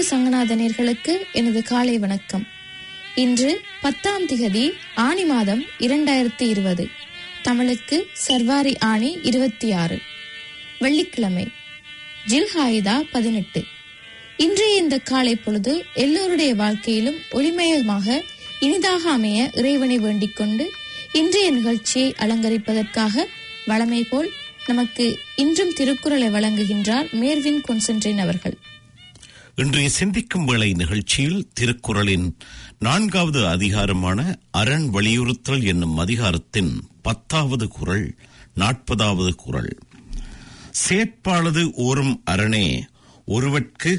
சங்கநாதனியர்களுக்கு எனது காலை வணக்கம் இன்று பத்தாம் திகதி ஆணி மாதம் இரண்டாயிரத்தி இருபது தமிழுக்கு சர்வாரி ஆணி இருபத்தி ஆறு வெள்ளிக்கிழமை ஜில்ஹாயிதா பதினெட்டு இன்றைய இந்த காலை பொழுது எல்லோருடைய வாழ்க்கையிலும் ஒளிமயமாக இனிதாக அமைய இறைவனை வேண்டிக் கொண்டு இன்றைய நிகழ்ச்சியை அலங்கரிப்பதற்காக வளமை போல் நமக்கு இன்றும் திருக்குறளை வழங்குகின்றார் மேர்வின் கொன்சென்ட்ரின் அவர்கள் இன்றைய சிந்திக்கும் வேளை நிகழ்ச்சியில் திருக்குறளின் நான்காவது அதிகாரமான அரண் வலியுறுத்தல் என்னும் அதிகாரத்தின் பத்தாவது குறள் நாற்பதாவது குறள் சேட்பாளது ஓரும் அரணே ஒருவற்கு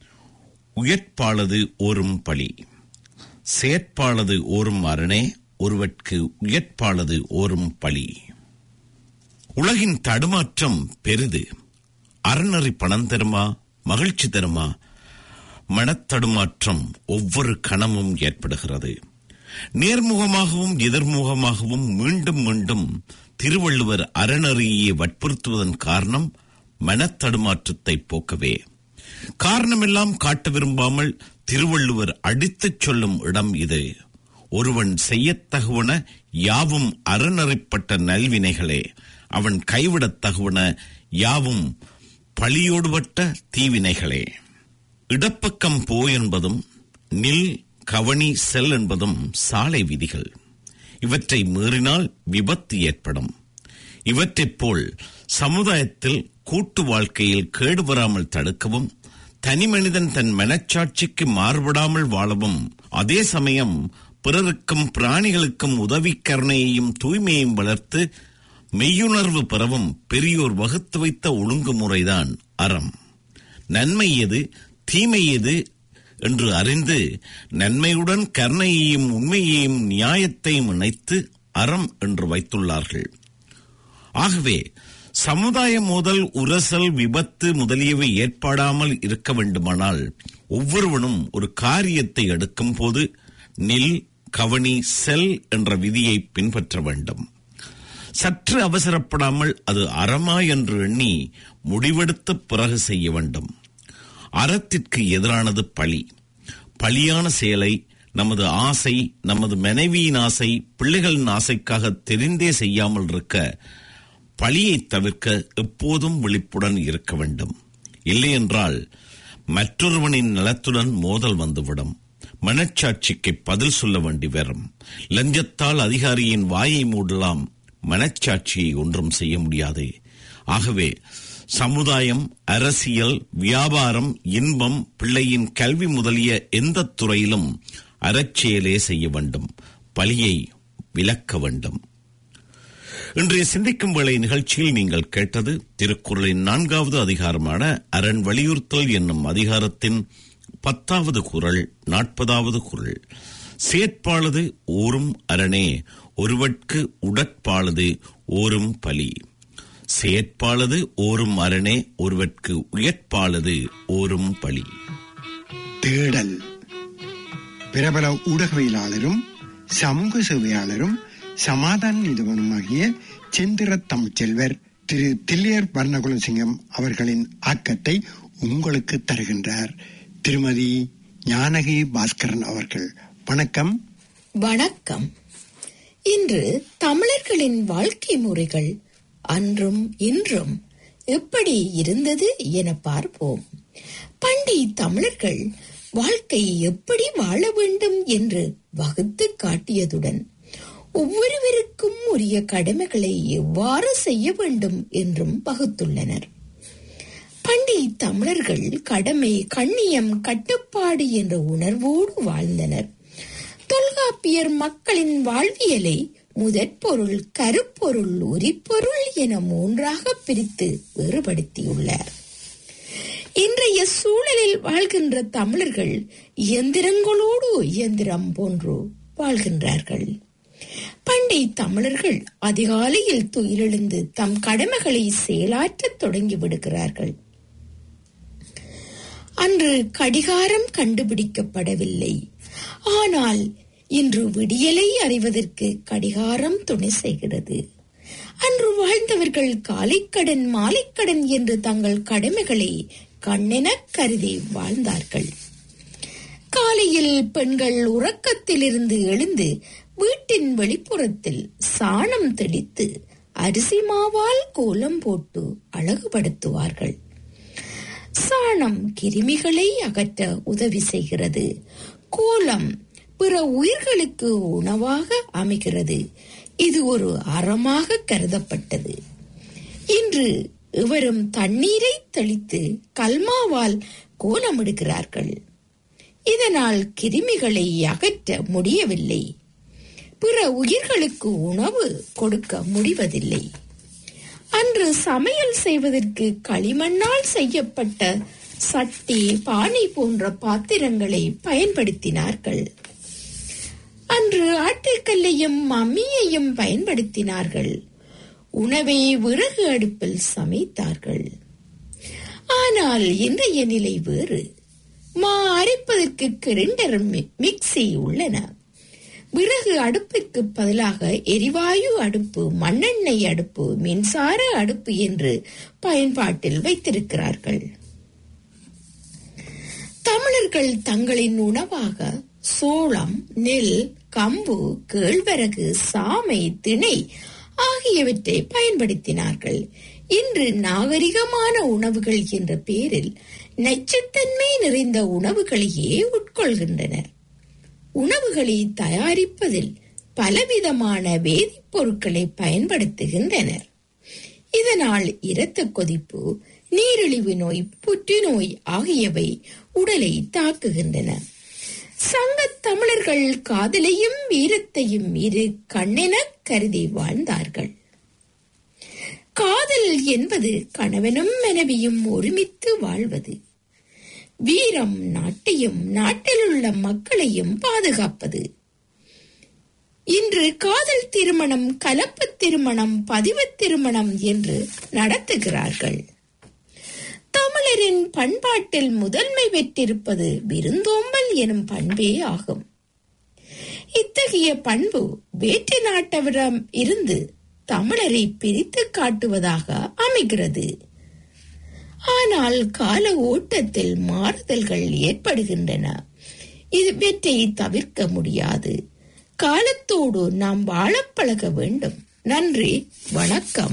உயர்ப்பாளது ஓரும் பழி செயற்பாளது ஓரும் அரணே ஒருவற்கு உயர்ப்பாளது ஓரும் பழி உலகின் தடுமாற்றம் பெரிது அறநறி பணம் தருமா மகிழ்ச்சி தருமா மனத்தடுமாற்றம் ஒவ்வொரு கணமும் ஏற்படுகிறது நேர்முகமாகவும் எதிர்முகமாகவும் மீண்டும் மீண்டும் திருவள்ளுவர் அறநறியை வற்புறுத்துவதன் காரணம் மனத்தடுமாற்றத்தை போக்கவே காரணமெல்லாம் காட்ட விரும்பாமல் திருவள்ளுவர் அடித்துச் சொல்லும் இடம் இது ஒருவன் செய்யத்தகுவன யாவும் அறநறிப்பட்ட நல்வினைகளே அவன் கைவிடத் தகுவன யாவும் பழியோடுபட்ட தீவினைகளே இடப்பக்கம் போ என்பதும் நில் கவனி செல் என்பதும் சாலை விதிகள் இவற்றை மீறினால் விபத்து ஏற்படும் இவற்றைப் போல் சமுதாயத்தில் கூட்டு வாழ்க்கையில் கேடு வராமல் தடுக்கவும் தனி மனிதன் தன் மனச்சாட்சிக்கு மாறுபடாமல் வாழவும் அதே சமயம் பிறருக்கும் பிராணிகளுக்கும் உதவி கருணையையும் தூய்மையையும் வளர்த்து மெய்யுணர்வு பெறவும் பெரியோர் வகுத்து வைத்த ஒழுங்குமுறைதான் அறம் நன்மை எது தீமை எது என்று அறிந்து நன்மையுடன் கருணையையும் உண்மையையும் நியாயத்தையும் இணைத்து அறம் என்று வைத்துள்ளார்கள் ஆகவே சமுதாய மோதல் உரசல் விபத்து முதலியவை ஏற்படாமல் இருக்க வேண்டுமானால் ஒவ்வொருவனும் ஒரு காரியத்தை எடுக்கும் போது நில் கவனி செல் என்ற விதியை பின்பற்ற வேண்டும் சற்று அவசரப்படாமல் அது அறமா என்று எண்ணி முடிவெடுத்த பிறகு செய்ய வேண்டும் அறத்திற்கு எதிரானது பழி பழியான செயலை நமது ஆசை நமது மனைவியின் ஆசை பிள்ளைகளின் ஆசைக்காக தெரிந்தே செய்யாமல் இருக்க பழியை தவிர்க்க எப்போதும் விழிப்புடன் இருக்க வேண்டும் இல்லையென்றால் மற்றொருவனின் நலத்துடன் மோதல் வந்துவிடும் மனச்சாட்சிக்கு பதில் சொல்ல வேண்டி வரும் லஞ்சத்தால் அதிகாரியின் வாயை மூடலாம் மனச்சாட்சியை ஒன்றும் செய்ய முடியாது ஆகவே சமுதாயம் அரசியல் வியாபாரம் இன்பம் பிள்ளையின் கல்வி முதலிய எந்த துறையிலும் அறச்செயலே செய்ய வேண்டும் பழியை விலக்க வேண்டும் இன்றைய சிந்திக்கும் வேளை நிகழ்ச்சியில் நீங்கள் கேட்டது திருக்குறளின் நான்காவது அதிகாரமான அரண் வலியுறுத்தல் என்னும் அதிகாரத்தின் பத்தாவது குரல் நாற்பதாவது குரல் சேட்பாளது ஓரும் அரணே ஒருவட்கு உடற்பாளது ஓரும் பலி செயற்பாளது ஓரும் அரணே ஒருவர்க்கு உயர்ப்பாளது ஓரும் பழி தேடல் பிரபல ஊடகவியலாளரும் சமூக சேவையாளரும் சமாதான நிறுவனமாகிய செந்திர தமிழ்ச்செல்வர் திரு தில்லியர் வர்ணகுலசிங்கம் அவர்களின் ஆக்கத்தை உங்களுக்கு தருகின்றார் திருமதி ஞானகி பாஸ்கரன் அவர்கள் வணக்கம் வணக்கம் இன்று தமிழர்களின் வாழ்க்கை முறைகள் அன்றும் இன்றும் எப்படி இருந்தது என பார்ப்போம் பண்டைய தமிழர்கள் வாழ்க்கை எப்படி வாழ வேண்டும் என்று வகுத்து காட்டியதுடன் ஒவ்வொருவருக்கும் உரிய கடமைகளை எவ்வாறு செய்ய வேண்டும் என்றும் வகுத்துள்ளனர் பண்டைய தமிழர்கள் கடமை கண்ணியம் கட்டுப்பாடு என்ற உணர்வோடு வாழ்ந்தனர் தொல்காப்பியர் மக்களின் வாழ்வியலை முதற்பொருள் கருப்பொருள் உரிப்பொருள் என மூன்றாக பிரித்து வேறுபடுத்தியுள்ளார் இன்றைய சூழலில் வாழ்கின்ற தமிழர்கள் இயந்திரங்களோடு இயந்திரம் போன்று வாழ்கின்றார்கள் பண்டை தமிழர்கள் அதிகாலையில் துயிலெழுந்து தம் கடமைகளை செயலாற்றத் தொடங்கி விடுகிறார்கள் அன்று கடிகாரம் கண்டுபிடிக்கப்படவில்லை ஆனால் இன்று விடியலை அறிவதற்கு கடிகாரம் துணை செய்கிறது அன்று வாழ்ந்தவர்கள் காலைக்கடன் மாலைக்கடன் என்று தங்கள் கடமைகளை கண்ணென கருதி வாழ்ந்தார்கள் காலையில் பெண்கள் உறக்கத்திலிருந்து எழுந்து வீட்டின் வெளிப்புறத்தில் சாணம் தெளித்து அரிசி மாவால் கோலம் போட்டு அழகுபடுத்துவார்கள் சாணம் கிருமிகளை அகற்ற உதவி செய்கிறது கோலம் பிற உயிர்களுக்கு உணவாக அமைகிறது இது ஒரு அறமாக கருதப்பட்டது இன்று இவரும் தண்ணீரை தெளித்து கல்மாவால் கோலமிடுகிறார்கள் இதனால் கிருமிகளை அகற்ற முடியவில்லை பிற உயிர்களுக்கு உணவு கொடுக்க முடிவதில்லை அன்று சமையல் செய்வதற்கு களிமண்ணால் செய்யப்பட்ட சட்டி பானை போன்ற பாத்திரங்களை பயன்படுத்தினார்கள் அன்று ஆட்டுக்கல்லையும் அம்மியையும் பயன்படுத்தினார்கள் உணவை விறகு அடுப்பில் சமைத்தார்கள் ஆனால் இன்றைய நிலை வேறு மா அரைப்பதற்கு கிரைண்டர் மிக்சி உள்ளன விறகு அடுப்புக்கு பதிலாக எரிவாயு அடுப்பு மண்ணெண்ணெய் அடுப்பு மின்சார அடுப்பு என்று பயன்பாட்டில் வைத்திருக்கிறார்கள் தமிழர்கள் தங்களின் உணவாக சோளம் நெல் கம்பு கேழ்வரகு சாமை திணை ஆகியவற்றை பயன்படுத்தினார்கள் இன்று நாகரிகமான உணவுகள் என்ற பெயரில் நச்சுத்தன்மை நிறைந்த உணவுகளையே உட்கொள்கின்றனர் உணவுகளை தயாரிப்பதில் பலவிதமான வேதிப்பொருட்களை பயன்படுத்துகின்றனர் இதனால் இரத்த கொதிப்பு நீரிழிவு நோய் புற்றுநோய் ஆகியவை உடலை தாக்குகின்றன சங்கத் தமிழர்கள் காதலையும் வீரத்தையும் இரு கண்ணென கருதி வாழ்ந்தார்கள் காதல் என்பது கணவனும் மனைவியும் ஒருமித்து வாழ்வது வீரம் நாட்டையும் நாட்டில் உள்ள மக்களையும் பாதுகாப்பது இன்று காதல் திருமணம் கலப்பு திருமணம் பதிவு திருமணம் என்று நடத்துகிறார்கள் தமிழரின் பண்பாட்டில் முதன்மை பெற்றிருப்பது விருந்தோம்பல் எனும் பண்பே ஆகும் இத்தகைய பண்பு வேற்று நாட்டவரிடம் இருந்து தமிழரை பிரித்து காட்டுவதாக அமைகிறது ஆனால் கால ஓட்டத்தில் மாறுதல்கள் ஏற்படுகின்றன இவற்றை தவிர்க்க முடியாது காலத்தோடு நாம் வாழப் பழக வேண்டும் நன்றி வணக்கம்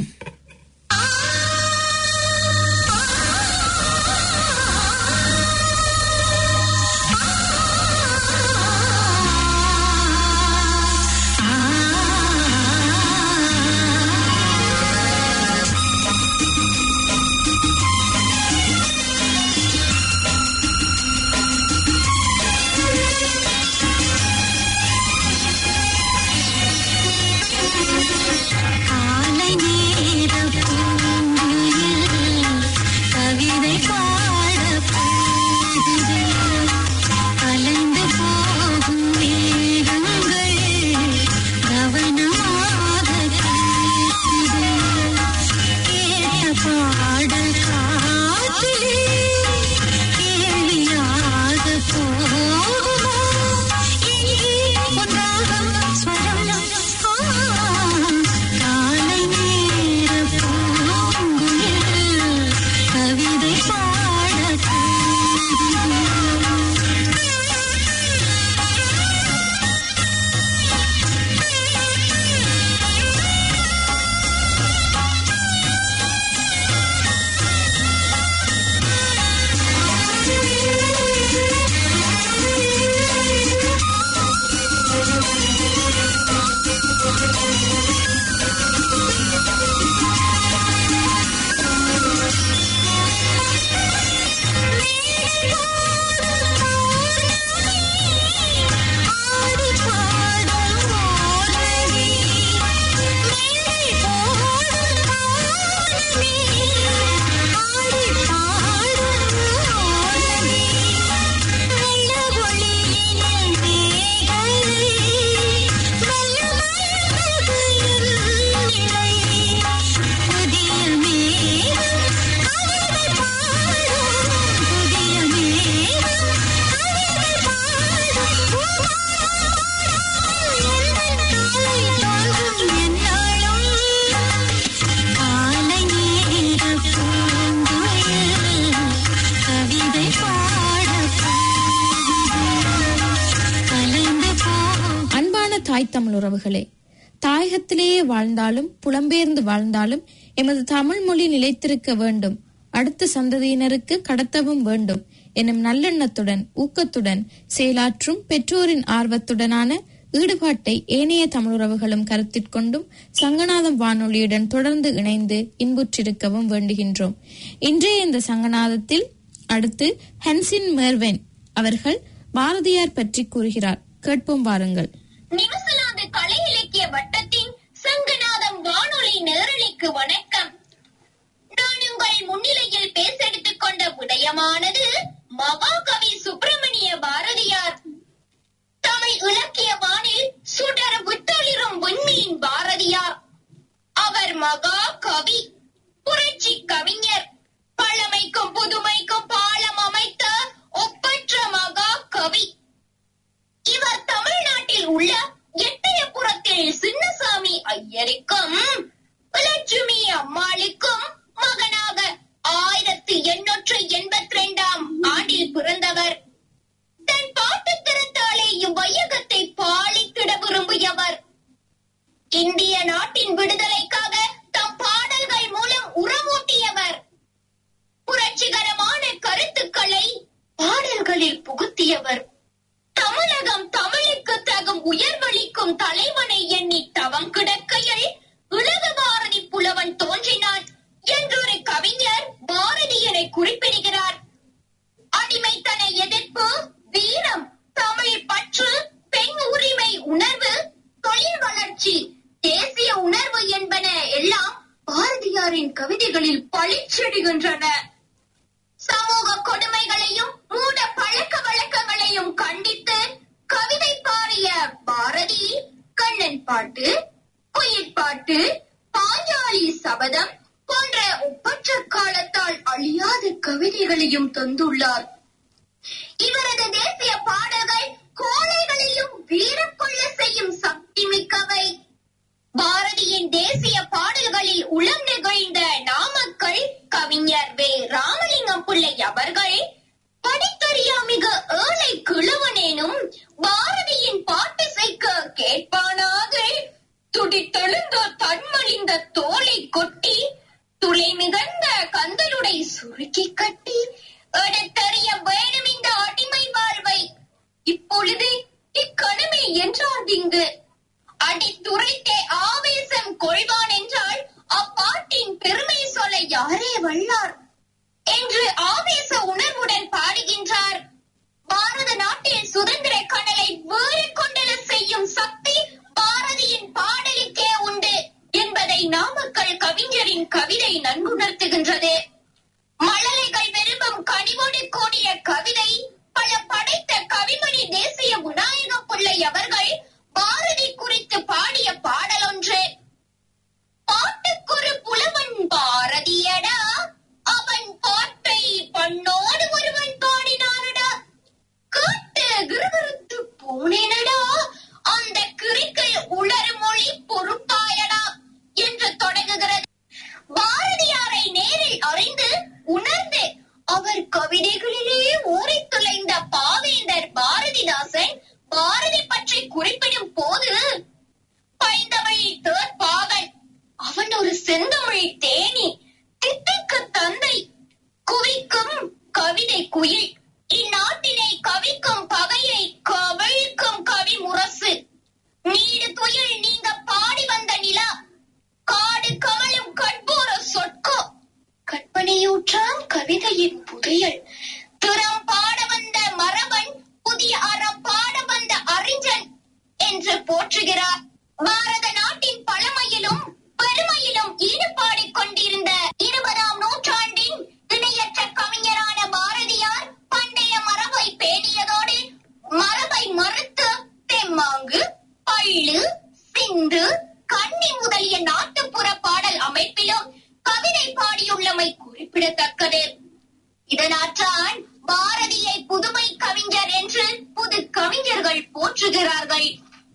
காலை நேர உறவுகளே தாயகத்திலேயே வாழ்ந்தாலும் புலம்பெயர்ந்து வாழ்ந்தாலும் எமது தமிழ் மொழி நிலைத்திருக்க வேண்டும் அடுத்த சந்ததியினருக்கு கடத்தவும் வேண்டும் எனும் நல்லெண்ணத்துடன் ஊக்கத்துடன் செயலாற்றும் பெற்றோரின் ஆர்வத்துடனான ஈடுபாட்டை ஏனைய தமிழுறவுகளும் கருத்திற்கொண்டும் சங்கநாதம் வானொலியுடன் தொடர்ந்து இணைந்து இன்புற்றிருக்கவும் வேண்டுகின்றோம் இன்றைய இந்த சங்கநாதத்தில் அடுத்து ஹென்சின் மெர்வென் அவர்கள் பாரதியார் பற்றி கூறுகிறார் கேட்போம் வாருங்கள் நிவசலாந்து கலை இலக்கிய வட்டத்தின் சங்கநாதம் வானொலி நேரலைக்கு வணக்கம் நான் உங்கள் முன்னிலையில் பேசெடுத்துக் கொண்ட விடயமானது மகாகவி சுப்பிரமணிய பாரதியார் தமிழ் இலக்கிய வானில் சுடர் விட்டொளிரும் விண்மீன் பாரதியார் அவர் மகா கவி புரட்சி கவிஞர் பழமைக்கும் புதுமைக்கும் பாலம் அமைத்த ஒப்பற்ற மகா கவி இவர் தமிழ்நாட்டில் உள்ள எட்டயபுரத்தில் சின்னசாமி ஐயருக்கும் லட்சுமி அம்மாளுக்கும் மகனாக ஆயிரத்தி எண்ணூற்று எண்பத்தி ரெண்டாம் ஆண்டில் பிறந்தவர் தன் பாட்டு திறத்தாலே இவ்வையகத்தை பாலித்திட விரும்பியவர் இந்திய நாட்டின் விடுதலைக்காக தம் பாடல்கள் மூலம் உரமூட்டியவர் புரட்சிகரமான கருத்துக்களை பாடல்களில் புகுத்தியவர் தமிழகம் தமிழுக்கு தகும் உயர்வளிக்கும் தலைவனை எண்ணி தவம் கிடக்கையில் உலக பாரதி புலவன் தோன்றினான் என்றொரு கவிஞர் பாரதியரை குறிப்பிடுகிறார் அடிமைத்தன எதிர்ப்பு வீரம் தமிழ் பற்று பெண் உரிமை உணர்வு தொழில் வளர்ச்சி தேசிய உணர்வு என்பன எல்லாம் பாரதியாரின் கவிதைகளில் பளிச்சிடுகின்றன சமூக கொடுமைகளையும் மூட பழக்க வழக்கங்களையும் கண்டித்து கவிதை பாடிய பாரதி கண்ணன் பாட்டு குயில் பாட்டு பாஞ்சாலி சபதம் போன்ற ஒப்பற்ற காலத்தால் அழியாத கவிதைகளையும் தந்துள்ளார் இவரது தேசிய பாடல்கள் கோழைகளையும் வீரக்கொள்ள செய்யும் சக்தி மிக்கவை பாரதியின் தேசிய பாடல்களில் உளம் நிகழ்ந்த நாமக்கல் கவிஞர் வே ராமலிங்கம் பிள்ளை அவர்கள் படித்தறியா மிக ஏழை கிழவனேனும் பாரதியின் பாட்டு செய்க கேட்பானாக துடித்தெழுந்த தன்மலிந்த தோலை கொட்டி துளை மிகுந்த கந்தலுடை சுருக்கி கட்டி எடுத்தறிய வேணும் இந்த அடிமை வாழ்வை இப்பொழுது இக்கணமே என்றார் இங்கு அடித்துரைத்தே ஆவேசம் கொள்வான் என்றால் அப்பாட்டின் பெருமை சொல்ல யாரே வல்லார் என்று ஆவேச உணர்வுடன் பாடுகின்றார் பாரத நாட்டில் சுதந்திர கனலை வேறு கொண்டல செய்யும் சக்தி பாரதியின் பாடலுக்கே உண்டு என்பதை நாமக்கல் கவிஞரின் கவிதை நன்குணர்த்துகின்றது மழலைகள் விரும்பும் கனிவோடு கூடிய கவிதை பல படைத்த கவிமணி தேசிய விநாயக பிள்ளை அவர்கள் பாரதி குறித்து பாடிய பாடலொன்று பாட்டுக்குரு புலவன் பாரதியடா அவன் பாட்டை பண்ணோடு ஒருவன் பாடினானடா கேட்டு கிருகிருத்து போனேனடா அந்த கிரிக்கை உளறு மொழி பொறுப்பாயடா என்று தொடங்குகிறது பாரதியாரை நேரில் அறிந்து உணர்ந்து அவர் கவிதைகளிலே ஊறித் துளைந்த பாவேந்தர் பாரதிதாசன் பாரதி பற்றி குறிப்பிடும் போது பைந்தமிழ் தேர்ப்பாவன் அவன் ஒரு செந்தமிழ் தேனி தித்திக்கு தந்தை குவிக்கும் கவிதை குயில் இந்நாட்டினை கவிக்கும் பகையை கவிழ்க்கும் கவி முரசு நீடு துயில் நீங்க பாடி வந்த நிலா காடு கமலும் கற்பூர சொற்கோ கற்பனையூற்றாம் கவிதையின் புதையல் திறம் பாட வந்த மரபன் புதிய அறம் பாட வந்த அறிஞன் என்று போற்றுகிறார் பாரத நாட்டின் பழமையிலும் பெருமையிலும் ஈடுபாடிக் கொண்டிருந்த இருபதாம் நூற்றாண்டின் இணையற்ற கவிஞரான பாரதியார் பண்டைய மரபை பேணியதோடு மரபை மறுத்து தெம்மாங்கு பள்ளு சிந்து கன்னி முதலிய நாட்டுப்புற பாடல் அமைப்பிலும் கவிதை பாடியுள்ளமை குறிப்பிடத்தக்கது இதனாற்றான் பாரதியை புதுமை கவிஞர் என்று புது கவிஞர்கள் போற்றுகிறார்கள்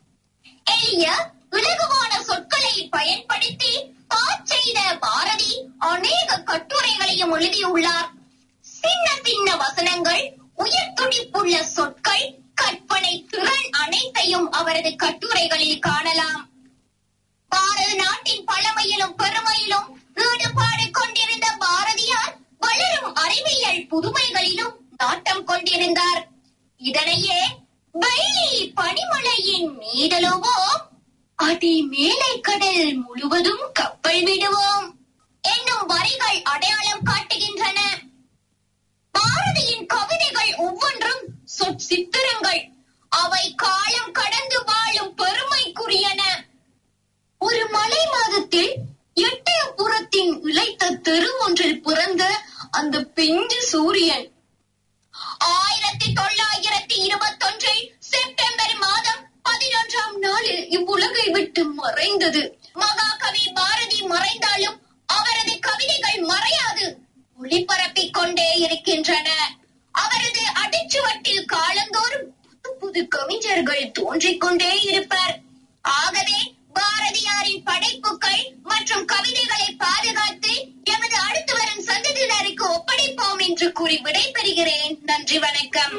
எளிய இலகுவான சொற்களை பயன்படுத்தி பாச்செய்த பாரதி அநேக கட்டுரைகளையும் எழுதியுள்ளார் சின்ன சின்ன வசனங்கள் உயிர் துடிப்புள்ள சொற்கள் கற்பனை திறன் அனைத்தையும் அவரது கட்டுரைகளில் காணலாம் பாரத நாட்டின் பழமையிலும் பெருமையிலும் ஈடுபாடு கொண்டிருந்த பாரதியார் வளரும் அறிவியல் புதுமைகளிலும் நாட்டம் கொண்டிருந்தார் இதனையே வெள்ளி பனிமலையின் மீதலுவோம் அதி மேலை கடல் முழுவதும் கப்பல் விடுவோம் என்னும் வரிகள் அடையாளம் காட்டுகின்றன பாரதியின் கவிதைகள் ஒவ்வொன்றும் சொற்சித்திரங்கள் அவை காலம் கடந்து வாழும் பெருமைக்குரியன ஒரு மலை மாதத்தில் எட்டயபுரத்தின் இளைத்த தெரு ஒன்றில் பிறந்த அந்த பிஞ்சு சூரியன் ஆயிரத்தி தொள்ளாயிரத்தி இருபத்தொன்றில் செப்டம்பர் மாதம் பதினொன்றாம் நாளில் இவ்வுலகை விட்டு மறைந்தது மகாகவி பாரதி மறைந்தாலும் அவரது கவிதைகள் மறையாது ஒளிபரப்பிக் கொண்டே இருக்கின்றன அவரது அடிச்சுவட்டில் காலந்தோறும் புது புது கவிஞர்கள் தோன்றிக் கொண்டே இருப்பர் ஆகவே பாரதியாரின் படைப்புகள் மற்றும் கவிதைகளை பாதுகாத்து எமது அடுத்து வரும் சந்ததியினருக்கு ஒப்படைப்போம் என்று கூறி விடைபெறுகிறேன் நன்றி வணக்கம்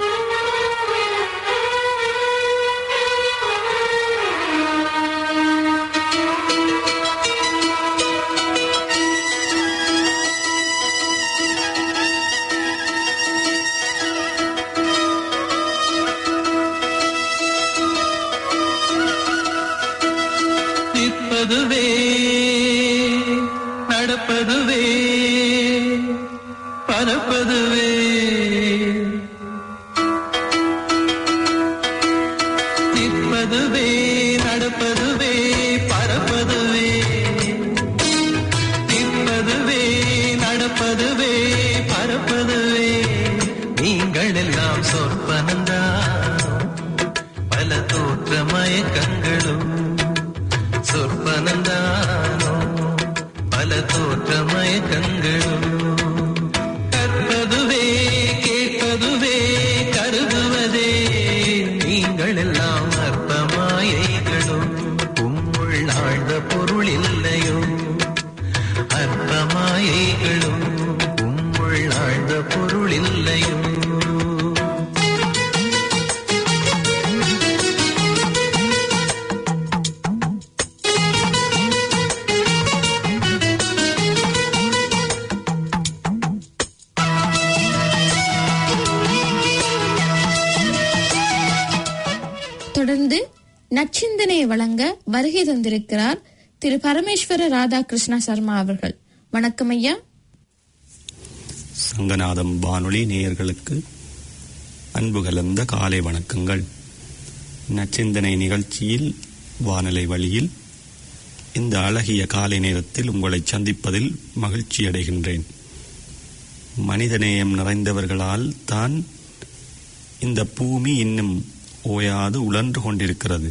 நிற்பதுவே நடப்பதுவே பறப்பதுவே நிற்பதுவே நடப்பதுவே பறப்பதுவே நிற்பதுவே நடப்பதுவே பறப்பதுவே நீங்கள் எல்லாம் சொற்பனந்தான் பல தோற்ற மயக்கங்களும் சொற்பனந்தானோ பல தோற்ற மயக்கங்களும் கற்பதுவே கேட்பதுவே கருதுவதே நீங்கள் எல்லாம் அற்பமாயைகளும் உம்முள் ஆழ்ந்த பொருள் இல்லையோ அற்பமாயைகளும் உம்முள் ஆழ்ந்த பொருள் இல்லையோ தொடர்ந்து நச்சிந்தனையை வழங்க வருகை தந்திருக்கிறார் திரு பரமேஸ்வர ராதாகிருஷ்ணா சர்மா அவர்கள் வணக்கம் ஐயா சங்கநாதம் வானொலி நேயர்களுக்கு அன்பு கலந்த காலை வணக்கங்கள் நச்சிந்தனை நிகழ்ச்சியில் வானொலி வழியில் இந்த அழகிய காலை நேரத்தில் உங்களை சந்திப்பதில் மகிழ்ச்சி அடைகின்றேன் மனிதநேயம் நிறைந்தவர்களால் தான் இந்த பூமி இன்னும் ஓயாது உழன்று கொண்டிருக்கிறது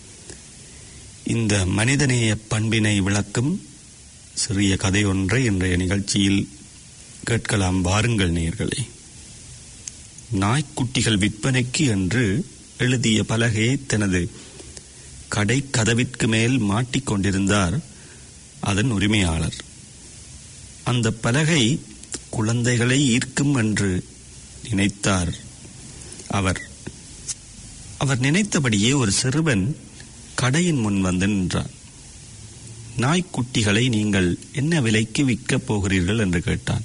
இந்த மனிதநேய பண்பினை விளக்கும் சிறிய கதை ஒன்றை இன்றைய நிகழ்ச்சியில் கேட்கலாம் வாருங்கள் நேயர்களே நாய்க்குட்டிகள் விற்பனைக்கு என்று எழுதிய பலகையை தனது கடை கதவிற்கு மேல் மாட்டிக்கொண்டிருந்தார் அதன் உரிமையாளர் அந்த பலகை குழந்தைகளை ஈர்க்கும் என்று நினைத்தார் அவர் அவர் நினைத்தபடியே ஒரு சிறுவன் கடையின் முன் வந்து நின்றார் நாய்க்குட்டிகளை நீங்கள் என்ன விலைக்கு விற்கப் போகிறீர்கள் என்று கேட்டான்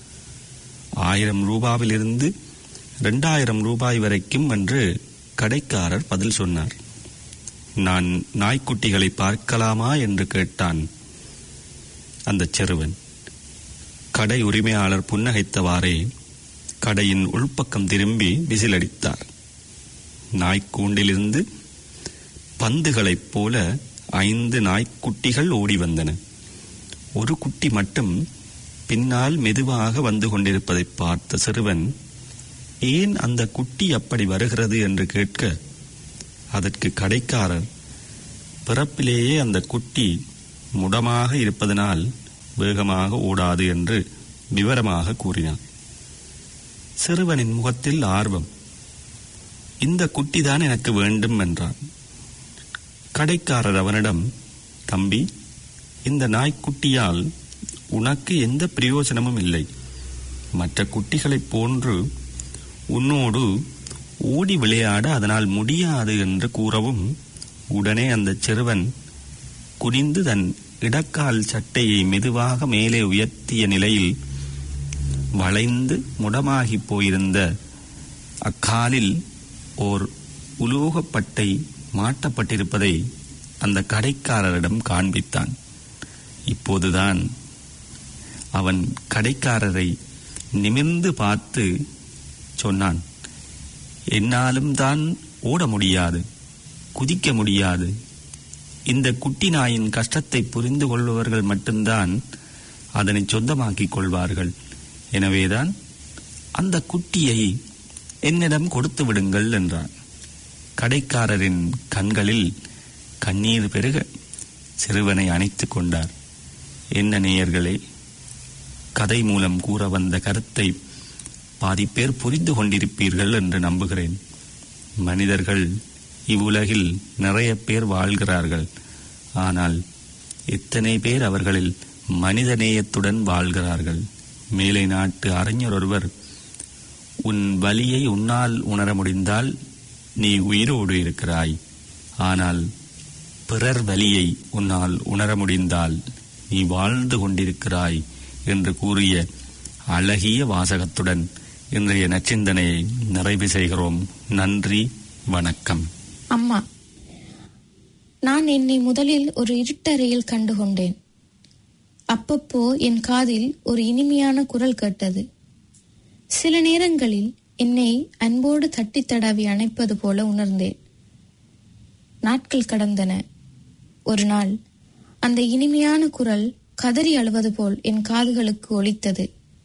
ஆயிரம் ரூபாவிலிருந்து இரண்டாயிரம் ரூபாய் வரைக்கும் என்று கடைக்காரர் பதில் சொன்னார் நான் நாய்க்குட்டிகளை பார்க்கலாமா என்று கேட்டான் அந்த சிறுவன் கடை உரிமையாளர் புன்னகைத்தவாறே கடையின் உள்பக்கம் திரும்பி விசிலடித்தார் நாய்க்கூண்டிலிருந்து பந்துகளைப் போல ஐந்து நாய்க்குட்டிகள் ஓடி வந்தன ஒரு குட்டி மட்டும் பின்னால் மெதுவாக வந்து கொண்டிருப்பதை பார்த்த சிறுவன் ஏன் அந்த குட்டி அப்படி வருகிறது என்று கேட்க அதற்கு கடைக்காரர் பிறப்பிலேயே அந்த குட்டி முடமாக இருப்பதனால் வேகமாக ஓடாது என்று விவரமாக கூறினார் சிறுவனின் முகத்தில் ஆர்வம் இந்த குட்டிதான் எனக்கு வேண்டும் என்றான் கடைக்காரர் அவனிடம் தம்பி இந்த நாய்க்குட்டியால் உனக்கு எந்த பிரயோஜனமும் இல்லை மற்ற குட்டிகளைப் போன்று உன்னோடு ஓடி விளையாட அதனால் முடியாது என்று கூறவும் உடனே அந்த சிறுவன் குனிந்து தன் இடக்கால் சட்டையை மெதுவாக மேலே உயர்த்திய நிலையில் வளைந்து முடமாகிப் போயிருந்த அக்காலில் ஓர் உலோகப்பட்டை மாட்டப்பட்டிருப்பதை அந்த கடைக்காரரிடம் காண்பித்தான் இப்போதுதான் அவன் கடைக்காரரை நிமிர்ந்து பார்த்து சொன்னான் என்னாலும் தான் ஓட முடியாது குதிக்க முடியாது இந்த குட்டி நாயின் கஷ்டத்தை புரிந்து கொள்பவர்கள் மட்டும்தான் அதனை சொந்தமாக்கிக் கொள்வார்கள் எனவேதான் அந்த குட்டியை என்னிடம் கொடுத்து விடுங்கள் என்றான் கடைக்காரரின் கண்களில் கண்ணீர் பெருக சிறுவனை அணைத்துக் கொண்டார் என்ன நேயர்களே கதை மூலம் கூற வந்த கருத்தை பாதி பேர் புரிந்து கொண்டிருப்பீர்கள் என்று நம்புகிறேன் மனிதர்கள் இவ்வுலகில் நிறைய பேர் வாழ்கிறார்கள் ஆனால் எத்தனை பேர் அவர்களில் மனிதநேயத்துடன் வாழ்கிறார்கள் மேலை நாட்டு அறிஞர் ஒருவர் உன் வலியை உன்னால் உணர முடிந்தால் நீ உயிரோடு இருக்கிறாய் ஆனால் பிறர் வலியை உன்னால் உணர முடிந்தால் நீ வாழ்ந்து கொண்டிருக்கிறாய் என்று கூறிய அழகிய வாசகத்துடன் இன்றைய நச்சிந்தனையை நிறைவு செய்கிறோம் நன்றி வணக்கம் அம்மா நான் என்னை முதலில் ஒரு இருட்டறையில் கண்டுகொண்டேன் அப்பப்போ என் காதில் ஒரு இனிமையான குரல் கேட்டது சில நேரங்களில் என்னை அன்போடு தட்டி தடவி அணைப்பது போல உணர்ந்தேன் நாட்கள் கடந்தன ஒரு நாள் அந்த இனிமையான குரல் கதறி அழுவது போல் என் காதுகளுக்கு ஒலித்தது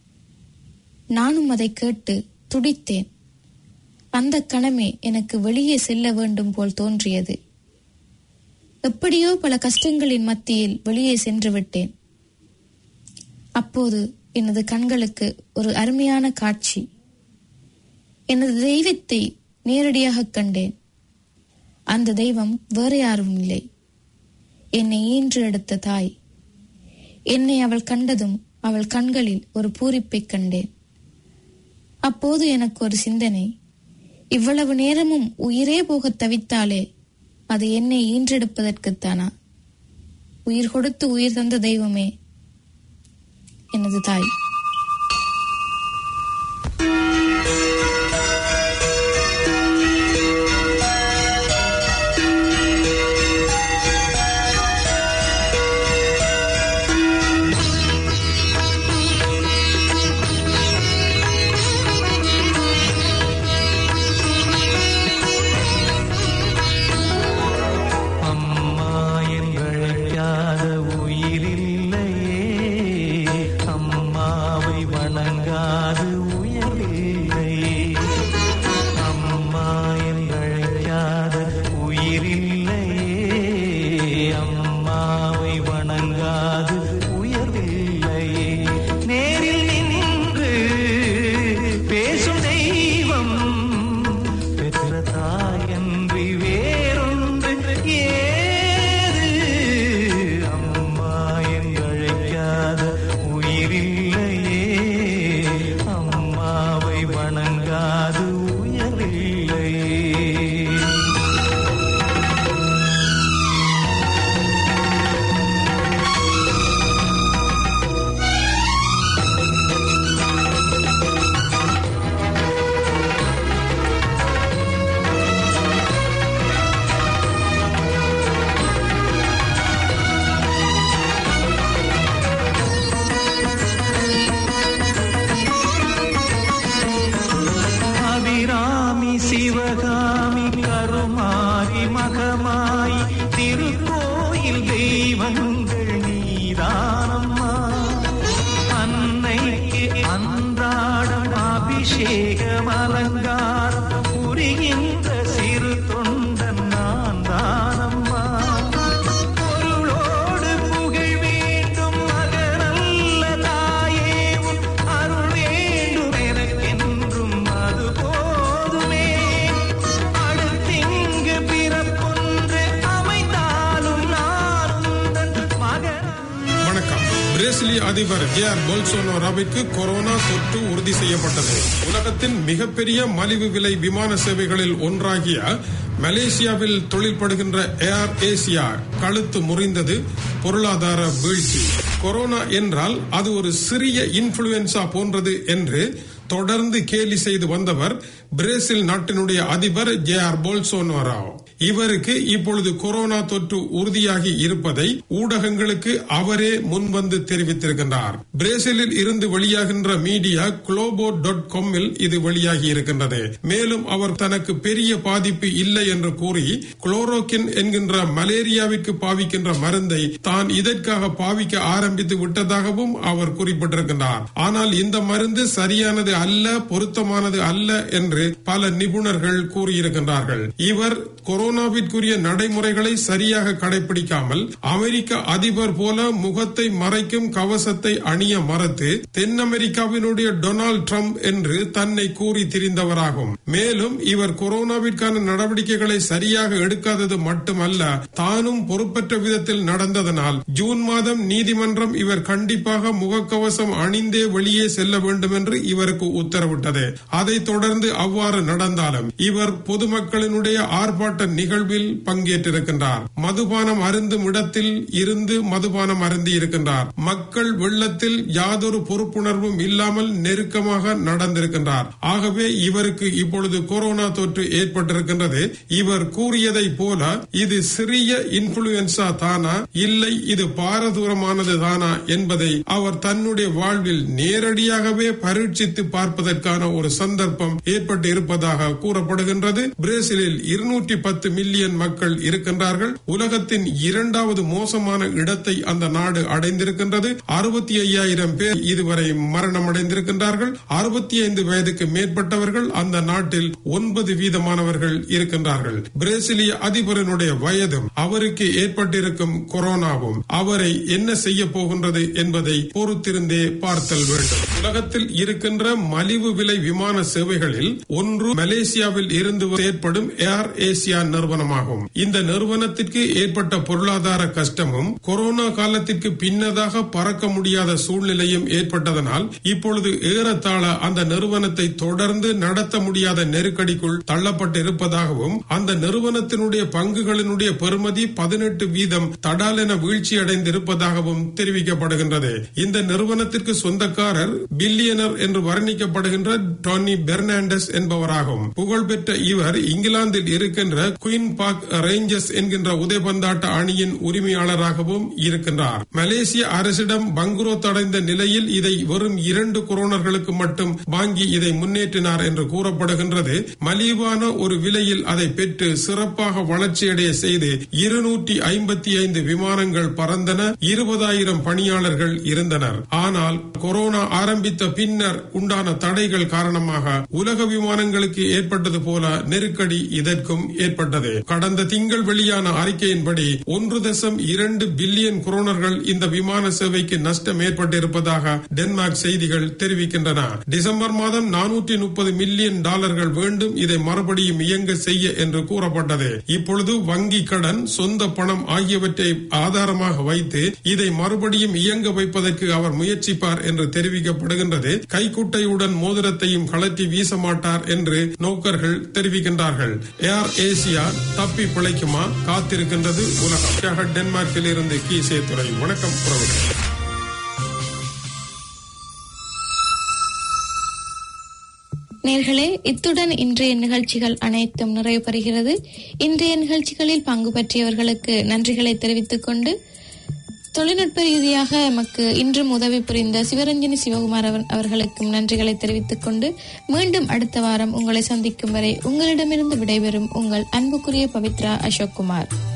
நானும் அதை கேட்டு துடித்தேன் அந்த கணமே எனக்கு வெளியே செல்ல வேண்டும் போல் தோன்றியது எப்படியோ பல கஷ்டங்களின் மத்தியில் வெளியே சென்று விட்டேன் அப்போது எனது கண்களுக்கு ஒரு அருமையான காட்சி எனது தெய்வத்தை நேரடியாக கண்டேன் அந்த தெய்வம் வேறு யாரும் இல்லை என்னை ஈன்று எடுத்த தாய் என்னை அவள் கண்டதும் அவள் கண்களில் ஒரு பூரிப்பை கண்டேன் அப்போது எனக்கு ஒரு சிந்தனை இவ்வளவு நேரமும் உயிரே போகத் தவித்தாலே அது என்னை ஈன்றெடுப்பதற்குத்தானா உயிர் கொடுத்து உயிர் தந்த தெய்வமே எனது தாய் அம்மா என்றழைக்காத உயிரில்லையே அம்மா பிரேசிலிய அதிபர் ஜேஆர் போல்சோனோராவிற்கு கொரோனா தொற்று உறுதி செய்யப்பட்டது உலகத்தின் மிகப்பெரிய மலிவு விலை விமான சேவைகளில் ஒன்றாகிய மலேசியாவில் தொழில்படுகின்ற ஏர் ஏசியா கழுத்து முறிந்தது பொருளாதார வீழ்ச்சி கொரோனா என்றால் அது ஒரு சிறிய இன்ஃபுளுன்சா போன்றது என்று தொடர்ந்து கேலி செய்து வந்தவர் பிரேசில் நாட்டினுடைய அதிபர் ஜே ஆர் போல்சோனோரா இவருக்கு இப்பொழுது கொரோனா தொற்று உறுதியாகி இருப்பதை ஊடகங்களுக்கு அவரே முன்வந்து தெரிவித்திருக்கின்றார் பிரேசிலில் இருந்து வெளியாகின்ற மீடியா குளோபோ டாட் காமில் இது வெளியாகி இருக்கின்றது மேலும் அவர் தனக்கு பெரிய பாதிப்பு இல்லை என்று கூறி குளோரோக்கின் என்கின்ற மலேரியாவிற்கு பாவிக்கின்ற மருந்தை தான் இதற்காக பாவிக்க ஆரம்பித்து விட்டதாகவும் அவர் குறிப்பிட்டிருக்கின்றார் ஆனால் இந்த மருந்து சரியானது அல்ல பொருத்தமானது அல்ல என்று பல நிபுணர்கள் கூறியிருக்கின்றார்கள் இவர் கொரோனாவிற்குரிய நடைமுறைகளை சரியாக கடைபிடிக்காமல் அமெரிக்க அதிபர் போல முகத்தை மறைக்கும் கவசத்தை அணிய மறுத்து தென் அமெரிக்காவினுடைய டொனால்ட் ட்ரம்ப் என்று தன்னை கூறி திரிந்தவராகும் மேலும் இவர் கொரோனாவிற்கான நடவடிக்கைகளை சரியாக எடுக்காதது மட்டுமல்ல தானும் பொறுப்பற்ற விதத்தில் நடந்ததனால் ஜூன் மாதம் நீதிமன்றம் இவர் கண்டிப்பாக முகக்கவசம் அணிந்தே வெளியே செல்ல வேண்டும் என்று இவருக்கு உத்தரவிட்டது அதைத் தொடர்ந்து அவ்வாறு நடந்தாலும் இவர் பொதுமக்களினுடைய ஆர்ப்பாட்ட நிகழ்வில் பங்கேற்றிருக்கின்றார் மதுபானம் அருந்தும் இடத்தில் இருந்து மதுபானம் அருந்தி இருக்கின்றார் மக்கள் வெள்ளத்தில் யாதொரு பொறுப்புணர்வும் இல்லாமல் நெருக்கமாக நடந்திருக்கின்றார் ஆகவே இவருக்கு இப்பொழுது கொரோனா தொற்று ஏற்பட்டிருக்கின்றது இவர் கூறியதை போல இது சிறிய இன்ஃபுளுன்சா தானா இல்லை இது பாரதூரமானது தானா என்பதை அவர் தன்னுடைய வாழ்வில் நேரடியாகவே பரீட்சித்து பார்ப்பதற்கான ஒரு சந்தர்ப்பம் ஏற்பட்டு இருப்பதாக கூறப்படுகின்றது பிரேசிலில் இருநூற்றி பத்து மில்லியன் மக்கள் இருக்கின்றார்கள் உலகத்தின் இரண்டாவது மோசமான இடத்தை அந்த நாடு அடைந்திருக்கின்றது அறுபத்தி ஐயாயிரம் பேர் இதுவரை மரணம் அடைந்திருக்கின்றார்கள் அறுபத்தி ஐந்து வயதுக்கு மேற்பட்டவர்கள் அந்த நாட்டில் ஒன்பது வீதமானவர்கள் இருக்கின்றார்கள் பிரேசிலிய அதிபரனுடைய வயதும் அவருக்கு ஏற்பட்டிருக்கும் கொரோனாவும் அவரை என்ன செய்ய போகின்றது என்பதை பொறுத்திருந்தே பார்த்தல் வேண்டும் உலகத்தில் இருக்கின்ற மலிவு விலை விமான சேவைகளில் ஒன்று மலேசியாவில் இருந்து செயற்படும் ஏர் ஏசியா நிறுவனமாகும் இந்த நிறுவனத்திற்கு ஏற்பட்ட பொருளாதார கஷ்டமும் கொரோனா காலத்திற்கு பின்னதாக பறக்க முடியாத சூழ்நிலையும் ஏற்பட்டதனால் இப்பொழுது ஏறத்தாழ அந்த நிறுவனத்தை தொடர்ந்து நடத்த முடியாத நெருக்கடிக்குள் தள்ளப்பட்டு இருப்பதாகவும் அந்த நிறுவனத்தினுடைய பங்குகளினுடைய பெறுமதி பதினெட்டு வீதம் தடாலென வீழ்ச்சி அடைந்திருப்பதாகவும் தெரிவிக்கப்படுகின்றது இந்த நிறுவனத்திற்கு சொந்தக்காரர் பில்லியனர் என்று வர்ணிக்கப்படுகின்ற டோனி பெர்னாண்டஸ் என்பவராகும் புகழ்பெற்ற இவர் இங்கிலாந்தில் இருக்கின்ற குயின் பார்க் ரேஞ்சர்ஸ் என்கின்ற உதைபந்தாட்ட அணியின் உரிமையாளராகவும் இருக்கின்றார் மலேசிய அரசிடம் பங்குரோத் அடைந்த நிலையில் இதை வெறும் இரண்டு கொரோனர்களுக்கு மட்டும் வாங்கி இதை முன்னேற்றினார் என்று கூறப்படுகின்றது மலிவான ஒரு விலையில் அதை பெற்று சிறப்பாக வளர்ச்சியடைய செய்து இருநூற்றி ஐம்பத்தி ஐந்து விமானங்கள் பறந்தன இருபதாயிரம் பணியாளர்கள் இருந்தனர் ஆனால் கொரோனா ஆரம்பித்த பின்னர் உண்டான தடைகள் காரணமாக உலக விமானங்களுக்கு ஏற்பட்டது போல நெருக்கடி இதற்கும் ஏற்பட்டது கடந்த திங்கள் வெளியான அறிக்கையின்படி ஒன்று தசம் இரண்டு பில்லியன் குரோனர்கள் இந்த விமான சேவைக்கு நஷ்டம் ஏற்பட்டிருப்பதாக டென்மார்க் செய்திகள் தெரிவிக்கின்றன டிசம்பர் மாதம் நானூற்றி முப்பது மில்லியன் டாலர்கள் வேண்டும் இதை மறுபடியும் இயங்க செய்ய என்று கூறப்பட்டது இப்பொழுது வங்கி கடன் சொந்த பணம் ஆகியவற்றை ஆதாரமாக வைத்து இதை மறுபடியும் இயங்க வைப்பதற்கு அவர் முயற்சிப்பார் என்று தெரிவிக்கப்படுகின்றது கைக்குட்டையுடன் மோதிரத்தையும் கலட்டி வீச மாட்டார் என்று நோக்கர்கள் தெரிவிக்கின்றார்கள் ஏர் ஏசியா தப்பி பிழைக்குமா காத்திருக்கின்றது உலகம் டென்மார்க்கில் இருந்து கீசே துறை வணக்கம் உறவுகள் நேர்களே இத்துடன் இன்றைய நிகழ்ச்சிகள் அனைத்தும் நிறைவு பெறுகிறது இன்றைய நிகழ்ச்சிகளில் பங்கு பற்றியவர்களுக்கு நன்றிகளை தெரிவித்துக் கொண்டு தொழில்நுட்ப ரீதியாக எமக்கு இன்றும் உதவி புரிந்த சிவரஞ்சனி சிவகுமார் அவர்- அவர்களுக்கும் நன்றிகளை தெரிவித்துக் கொண்டு மீண்டும் அடுத்த வாரம் உங்களை சந்திக்கும் வரை உங்களிடமிருந்து விடைபெறும் உங்கள் அன்புக்குரிய பவித்ரா அசோக் குமார்